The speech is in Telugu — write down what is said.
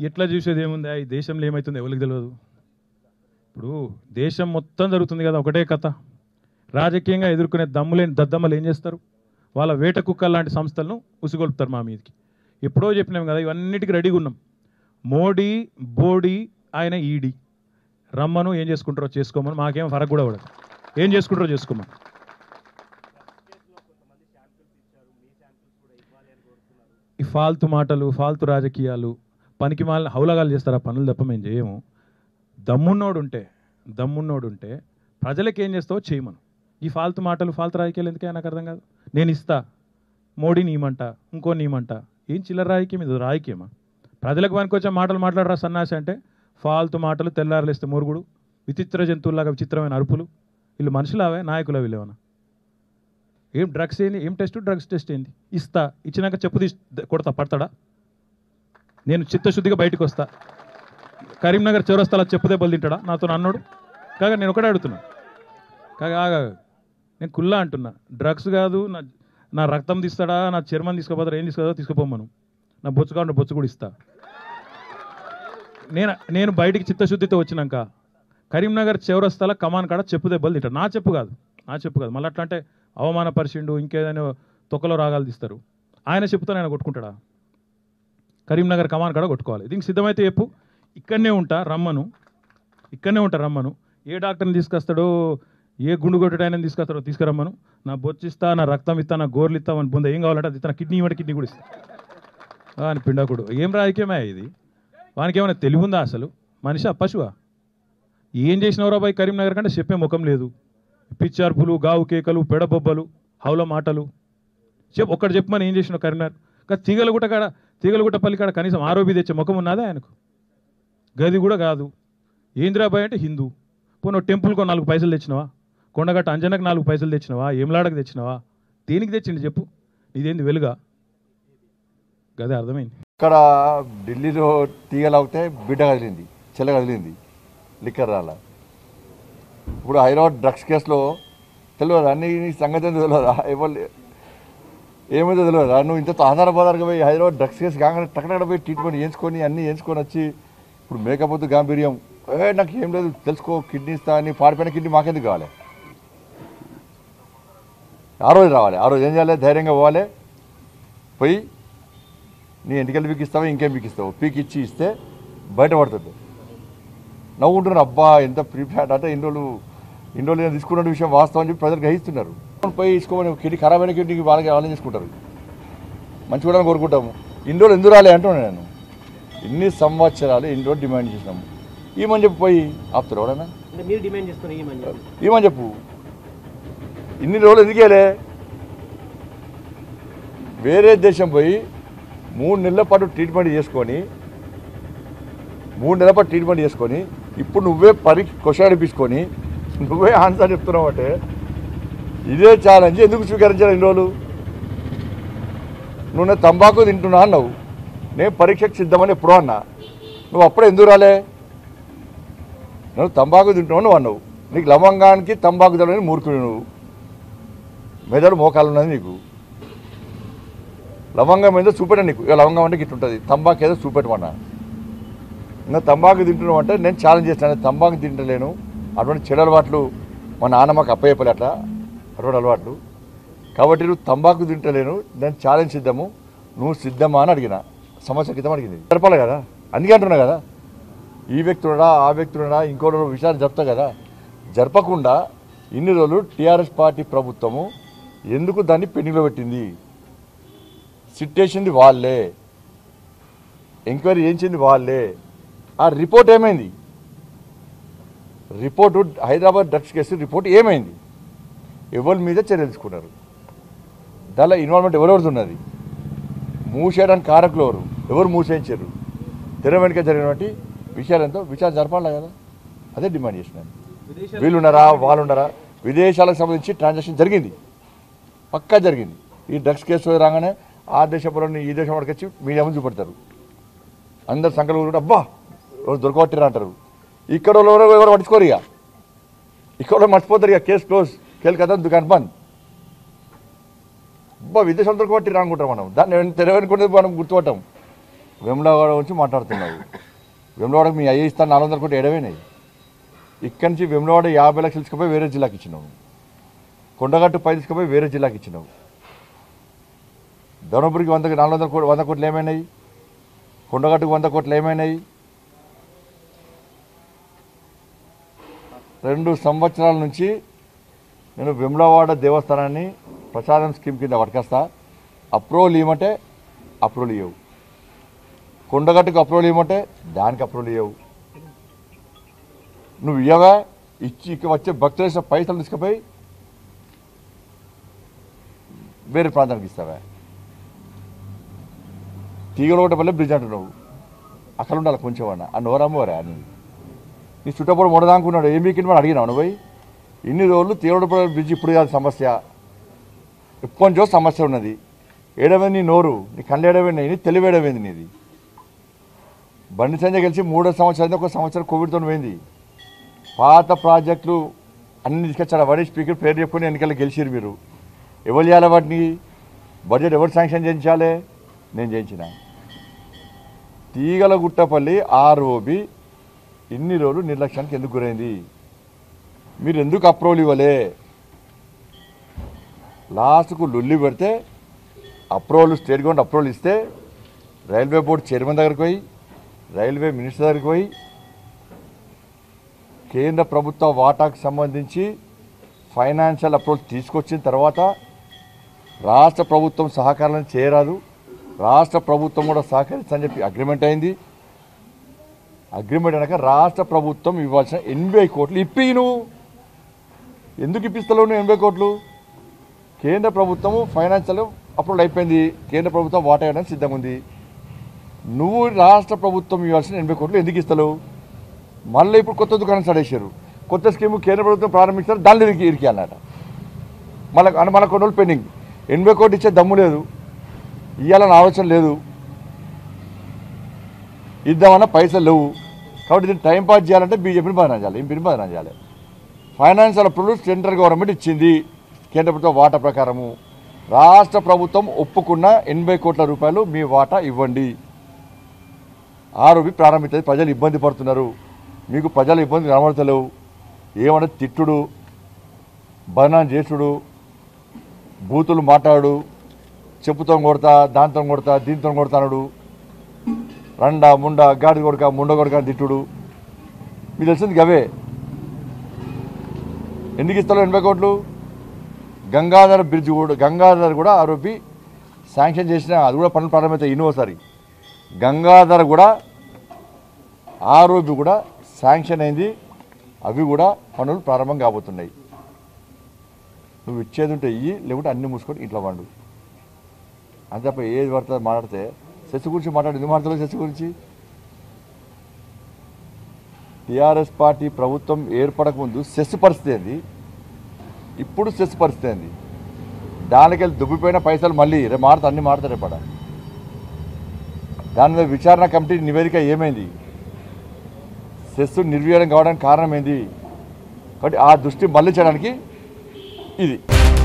ఎట్లా చూసేది ఏముంది ఈ దేశంలో ఏమవుతుందో ఎవరికి తెలియదు ఇప్పుడు దేశం మొత్తం జరుగుతుంది కదా ఒకటే కథ రాజకీయంగా ఎదుర్కొనే దమ్ములేని దద్దమ్మలు ఏం చేస్తారు వాళ్ళ వేట కుక్కలు లాంటి సంస్థలను ఉసిగొల్పుతారు మా మీదకి ఎప్పుడో చెప్పినాం కదా ఇవన్నిటికీ రెడీగా ఉన్నాం మోడీ బోడీ ఆయన ఈడీ రమ్మను ఏం చేసుకుంటారో చేసుకోమని మాకేం ఫరక్ కూడా పడదు ఏం చేసుకుంటారో చేసుకోమని ఈ ఫాల్తు మాటలు ఫాల్తు రాజకీయాలు పనికి మాల హౌలగాలు చేస్తారు ఆ పనులు తప్ప మేము చేయము దమ్మున్నోడు ఉంటే దమ్మున్నోడు ఉంటే ప్రజలకు ఏం చేస్తావో చేయమను ఈ ఫాల్తు మాటలు ఫాల్తు రాజకీయాలు ఎందుకే నాకు అర్థం కాదు నేను ఇస్తా మోడీ నీమంట ఇంకో నీమంట ఏం చిల్లర రాజకీయం ఇది రాజకీయమా ప్రజలకు పనికొచ్చే మాటలు మాట్లాడరా సన్నాసి అంటే ఫాల్తు మాటలు తెల్లారలేస్తే మురుగుడు విచిత్ర జంతువులాగా విచిత్రమైన అరుపులు వీళ్ళు మనుషులావే నాయకుల వీళ్ళేమన్నా ఏం డ్రగ్స్ ఏంది ఏం టెస్ట్ డ్రగ్స్ టెస్ట్ ఏంది ఇస్తా ఇచ్చినాక చెప్పు తీసి కొడతా పడతాడా నేను చిత్తశుద్ధిగా బయటకు వస్తా కరీంనగర్ చౌరస్తాలో చెప్పు దెబ్బలు తింటాడా నాతో అన్నాడు కాగా నేను ఒకటే అడుగుతున్నా కాగా ఆగా నేను కుల్లా అంటున్నా డ్రగ్స్ కాదు నా నా రక్తం తీస్తాడా నా చర్మం తీసుకోపోతారా ఏం తీసుకోదో తీసుకుపోమను నా బొచ్చు కాకుండా బొచ్చు కూడా ఇస్తా నేను నేను బయటికి చిత్తశుద్ధితో వచ్చినాక కరీంనగర్ చౌరస్తాల కమాన్ కాడ చెప్పు దెబ్బలు తింటాడు నా చెప్పు కాదు నా చెప్పు కాదు మళ్ళీ అట్లా అంటే అవమానపరిచిండు ఇంకేదైనా తొక్కలో రాగాలు తీస్తారు ఆయన చెప్పుతో ఆయన కొట్టుకుంటాడా కరీంనగర్ కమాన్ కాడ కొట్టుకోవాలి దీనికి సిద్ధమైతే చెప్పు ఇక్కడనే ఉంటా రమ్మను ఇక్కడనే ఉంటా రమ్మను ఏ డాక్టర్ని తీసుకొస్తాడో ఏ గుండు కొట్టడాయని తీసుకొస్తాడో తీసుకురమ్మను నా బొచ్చిస్తా నా రక్తం ఇస్తా నా గోర్లు ఇస్తా అని బొంద ఏం కావాలంటే అది ఇస్తా నా కిడ్నీ ఇవ్వండి కిడ్నీ కూడా ఇస్తా ఆ, అని పిండాకుడు ఏం రాజకీయమే ఇది వానికి ఏమైనా తెలివి ఉందా అసలు మనిషి పశువా ఏం చేసినవరా బాయ్ కరీంనగర్ కంటే చెప్పే ముఖం లేదు పిచ్చార్పులు గావు కేకలు పెడబొబ్బలు హౌల మాటలు చెప్పు ఒక్కటి చెప్పమని ఏం చేసినావు కరీంనగర్ కానీ తీగలగుట్ట కాడ తీగలగుట్ట పల్లి కాడ కనీసం ఆరోపి తెచ్చే ముఖం ఉన్నదా ఆయనకు గది కూడా కాదు ఏంద్రాబాయ్ అంటే హిందూ పోను టెంపుల్కో నాలుగు పైసలు తెచ్చినవా కొండగట్ట అంజనకు నాలుగు పైసలు తెచ్చినవా ఏమలాడకు తెచ్చినవా దేనికి తెచ్చిండు చెప్పు ఇదేంది వెలుగా గదే అర్థమైంది ఇక్కడ ఢిల్లీలో తీగలాగితే బిడ్డ కదిలింది చెల్ల కదిలింది లిక్కర్ రాల ఇప్పుడు హైదరాబాద్ డ్రగ్స్ కేసులో తెలియదు అన్ని నీ సంగతి ఏందో తెలియదా ఎవరు ఏమైందో తెలియదా నువ్వు ఇంత ఆధారపదారుగా పోయి హైదరాబాద్ డ్రగ్స్ కేసు కాగానే టక్కన పోయి ట్రీట్మెంట్ చేయించుకొని అన్నీ చేయించుకొని వచ్చి ఇప్పుడు మేకపోతే గాంభీర్యం ఏ నాకు ఏం లేదు తెలుసుకో కిడ్నీ ఇస్తా అని పాడిపోయిన కిడ్నీ మాకెందుకు కావాలి ఆ రోజు రావాలి ఆ రోజు ఏం చేయాలి ధైర్యంగా పోవాలి పోయి నీ ఎంటికలు పీకిస్తావా ఇంకేం పీకిస్తావు పీకి ఇచ్చి ఇస్తే బయటపడుతుంది నవ్వుకుంటున్నారు అబ్బా ఎంత ప్రీప్యాడ్ అంటే ఇన్ని రోజులు ఇన్ని రోజులు నేను తీసుకున్న విషయం వాస్తవం అని చెప్పి ప్రజలు గ్రహిస్తున్నారు పోయి తీసుకోమని కిడ్నీ ఖరాబ్ అయిన కిడ్నీకి వాళ్ళకి వాళ్ళని చేసుకుంటారు మంచి కూడా కోరుకుంటాము ఇన్ని రోజులు ఎందుకు రాలే అంటున్నాను నేను ఇన్ని సంవత్సరాలు ఇన్ని రోజులు డిమాండ్ చేసినాము ఏమని చెప్పి పోయి ఆపుతారు ఎవరైనా అంటే మీరు డిమాండ్ చేసుకుని ఏమని చెప్పి ఏమని చెప్పు ఇన్ని రోజులు ఎందుకేలే వేరే దేశం పోయి మూడు నెలల పాటు ట్రీట్మెంట్ చేసుకొని మూడు నెలల పాటు ట్రీట్మెంట్ చేసుకొని ఇప్పుడు నువ్వే పరి క్వశ్చన్ అనిపించుకొని నువ్వే ఆన్సర్ చెప్తున్నావు అంటే ఇదే ఛాలెంజ్ ఎందుకు స్వీకరించాలి ఇన్ని రోజులు నువ్వు నేను తంబాకు తింటున్నా అన్నావు నేను పరీక్షకు సిద్ధమని ఎప్పుడో అన్నా నువ్వు అప్పుడే ఎందుకు రాలే నువ్వు తంబాకు తింటున్నావు నువ్వు అన్నావు నీకు లవంగానికి తంబాకు తినని మూర్ఖుడు నువ్వు మెదడు మోకాలు ఉన్నది నీకు లవంగం ఏదో చూపెట్ట నీకు ఇక లవంగం అంటే ఇట్లా ఉంటుంది తంబాకు ఏదో చూపెట్టమన్నా ఇంకా తంబాకు తింటున్నావు అంటే నేను ఛాలెంజ్ చేస్తాను తంబాకు తింటలేను అటువంటి చెడు అలవాట్లు మా నాన్న మాకు అప్పయ్యపలే అట్లా అటువంటి అలవాట్లు కాబట్టి నువ్వు తంబాకు తింటలేను నేను ఛాలెంజ్ సిద్ధము నువ్వు సిద్ధమా అని అడిగిన సమస్య క్రితం అడిగింది జరపాలి కదా అందుకే అంటున్నా కదా ఈ వ్యక్తుడా ఆ వ్యక్తుడా ఇంకో రోజు విషయాలు చెప్తా కదా జరపకుండా ఇన్ని రోజులు టీఆర్ఎస్ పార్టీ ప్రభుత్వము ఎందుకు దాన్ని పెండింగ్లో పెట్టింది సిట్ వేసింది వాళ్ళే ఎంక్వైరీ చేయించింది వాళ్ళే ఆ రిపోర్ట్ ఏమైంది report Hyderabad drugs case report ఏమైంది ఎవరి మీద చర్యలు తీసుకున్నారు దానిలో ఇన్వాల్వ్మెంట్ ఎవరెవరిది ఉన్నది మూసేయడానికి కారకులు ఎవరు ఎవరు మూసేయించారు తెర వెనుక జరిగినటువంటి విషయాలంతో విచారణ జరపాలి కదా అదే డిమాండ్ చేసినాను వీళ్ళు ఉన్నారా వాళ్ళు ఉన్నారా విదేశాలకు సంబంధించి ట్రాన్సాక్షన్ జరిగింది పక్కా జరిగింది ఈ డ్రగ్స్ కేసు రాగానే ఆ దేశం పౌరులని ఈ దేశం వాడికి వచ్చి మీడియా ముందు చూపెడతారు అందరు సంఖ్యలు కూడా అబ్బా రోజు దొరకబట్టిరా అంటారు ఇక్కడ వాళ్ళు ఎవరో ఎవరు పట్టించుకోరు ఇక ఇక్కడ వాళ్ళు మర్చిపోతారు ఇక కేసు క్లోజ్ కేల్ కదా దుకాన్ బంద్ అబ్బా విదేశాలు దొరకబట్టిరా అనుకుంటాం మనం దాన్ని తెరవనుకునేది మనం గుర్తుపట్టాం వెమ్లవాడ నుంచి మాట్లాడుతున్నావు వెమ్లవాడకు మీ అయ్యే ఇస్తాను నాలుగు వందల కోట్లు ఎడవేనాయి ఇక్కడి నుంచి వెమ్లవాడ యాభై లక్షలు తీసుకుపోయి వేరే జిల్లాకి ఇచ్చినావు కొండగట్టు పై తీసుకుపోయి వేరే జిల్లాకి ఇచ్చినావు ధర్మపురికి వంద నాలుగు వందల కోట్లు వంద కోట్లు ఏమైనాయి కొండగట్టుకు వంద కోట్లు ఏమైనాయి రెండు సంవత్సరాల నుంచి నేను విమ్లవాడ దేవస్థానాన్ని ప్రచారం స్కీమ్ కింద పట్టుకొస్తా అప్రూవల్ ఇవ్వమంటే అప్రూవల్ ఇవ్వవు కొండగట్టుకు అప్రూవల్ ఇవ్వమంటే దానికి అప్రూవల్ ఇవ్వవు నువ్వు ఇవ్వవా ఇచ్చి ఇక వచ్చే భక్తులు వేసిన పైసలు తీసుకుపోయి వేరే ప్రాంతానికి ఇస్తావా తీగలోటపల్లి బ్రిడ్జ్ అంటున్నావు అక్కడ ఉండాలి కొంచెం అన్న ఆ నోరమ్మోరా అని నీ చుట్టప్పుడు మొడదానుకున్నాడు ఏం మీకింది మనం అడిగినావు నువ్వు పోయి ఇన్ని రోజులు తీవ్రపల్లి బ్రిడ్జ్ ఇప్పుడు కాదు సమస్య ఎప్పటి నుంచో సమస్య ఉన్నది ఏడవైంది నీ నోరు నీ కళ్ళు ఏడవైంది నీ తెలివి ఏడవైంది నీది బండి సంజయ్ గెలిచి మూడో సంవత్సరం ఒక సంవత్సరం కోవిడ్తో పోయింది పాత ప్రాజెక్టులు అన్ని తీసుకొచ్చాడు వాడి స్పీకర్ పేరు చెప్పుకొని ఎన్నికలు గెలిచిరు మీరు ఎవరు చేయాలి వాటిని బడ్జెట్ ఎవరు శాంక్షన్ చేయించాలి నేను చేయించిన తీగల గుట్టపల్లి ఆర్ఓబి ఇన్ని రోజులు నిర్లక్ష్యానికి ఎందుకు గురైంది మీరు ఎందుకు అప్రూవల్ ఇవ్వలే లాస్ట్కు లొల్లి పెడితే అప్రూవల్ స్టేట్ గవర్నమెంట్ అప్రూవల్ ఇస్తే రైల్వే బోర్డు చైర్మన్ దగ్గరికి పోయి రైల్వే మినిస్టర్ దగ్గరికి పోయి కేంద్ర ప్రభుత్వ వాటాకు సంబంధించి ఫైనాన్షియల్ అప్రూవల్ తీసుకొచ్చిన తర్వాత రాష్ట్ర ప్రభుత్వం సహకారం చేయరాదు రాష్ట్ర ప్రభుత్వం కూడా సహకరిస్తని చెప్పి అగ్రిమెంట్ అయింది అగ్రిమెంట్ అనక రాష్ట్ర ప్రభుత్వం ఇవ్వాల్సిన ఎనభై కోట్లు ఇప్పి నువ్వు ఎందుకు ఇప్పిస్తలేవు నువ్వు ఎనభై కోట్లు కేంద్ర ప్రభుత్వము ఫైనాన్షియల్ అప్రూవల్ అయిపోయింది కేంద్ర ప్రభుత్వం వాటా ఇవ్వడానికి సిద్ధంగా ఉంది నువ్వు రాష్ట్ర ప్రభుత్వం ఇవ్వాల్సిన ఎనభై కోట్లు ఎందుకు ఇస్తలేవు మళ్ళీ ఇప్పుడు కొత్త దుకాణం స్టార్ట్ చేశారు కొత్త స్కీము కేంద్ర ప్రభుత్వం ప్రారంభించారు దాన్ని ఇరికి ఇరికి అన్నట మళ్ళీ అని మళ్ళీ కొన్ని రోజులు పెండింగ్ ఎనభై కోట్లు ఇచ్చే దమ్ము లేదు ఇవ్వాలని ఆలోచన లేదు ఇద్దామన్న పైసలు లేవు కాబట్టి దీన్ని టైం పాస్ చేయాలంటే బీజేపీని బదనాం చేయాలి ఎంపీని బదనాం చేయాలి ఫైనాన్షియల్ అప్రూవల్ సెంట్రల్ గవర్నమెంట్ ఇచ్చింది కేంద్ర ప్రభుత్వం వాటా ప్రకారము రాష్ట్ర ప్రభుత్వం ఒప్పుకున్న ఎనభై కోట్ల రూపాయలు మీ వాటా ఇవ్వండి ఆరోపి ప్రారంభించేది ప్రజలు ఇబ్బంది పడుతున్నారు మీకు ప్రజలు ఇబ్బంది కనబడతలేవు ఏమంటే తిట్టుడు బదనాం చేసుడు బూతులు మాట్లాడు చెప్పుతో కొడతా దాంతో కొడతా దీంతో కొడతాడు రండా ముండ గాడి కొడక ముండ కొడక అని తిట్టుడు మీకు తెలిసింది గవే ఎందుకు ఇస్తారు ఎనభై కోట్లు గంగాధర బ్రిడ్జ్ కూడా గంగాధర్ కూడా ఆరోపి శాంక్షన్ చేసిన అది కూడా పనులు ప్రారంభమవుతాయి ఇన్నోసారి గంగాధర్ కూడా ఆరోపి కూడా శాంక్షన్ అయింది అవి కూడా పనులు ప్రారంభం కాబోతున్నాయి నువ్వు ఇచ్చేది ఉంటే ఇయ్యి లేకుంటే అన్ని మూసుకొని ఇంట్లో వండు అని తప్ప ఏది పడుతుంది మాట్లాడితే సెస్ గురించి మాట్లాడు ఎందుకు మాట్లాడలేదు సెస్ గురించి టీఆర్ఎస్ పార్టీ ప్రభుత్వం ఏర్పడక ముందు సెస్ పరిస్థితి ఏంది ఇప్పుడు సెస్ పరిస్థితి ఏంది దానికెళ్ళి దుబ్బిపోయిన పైసలు మళ్ళీ రేపు మాడతా అన్ని మాడతారు రేపడ దాని మీద విచారణ కమిటీ నివేదిక ఏమైంది సెస్ నిర్వీర్యం కావడానికి కారణం ఏంది కాబట్టి ఆ దృష్టి మళ్ళించడానికి ఇది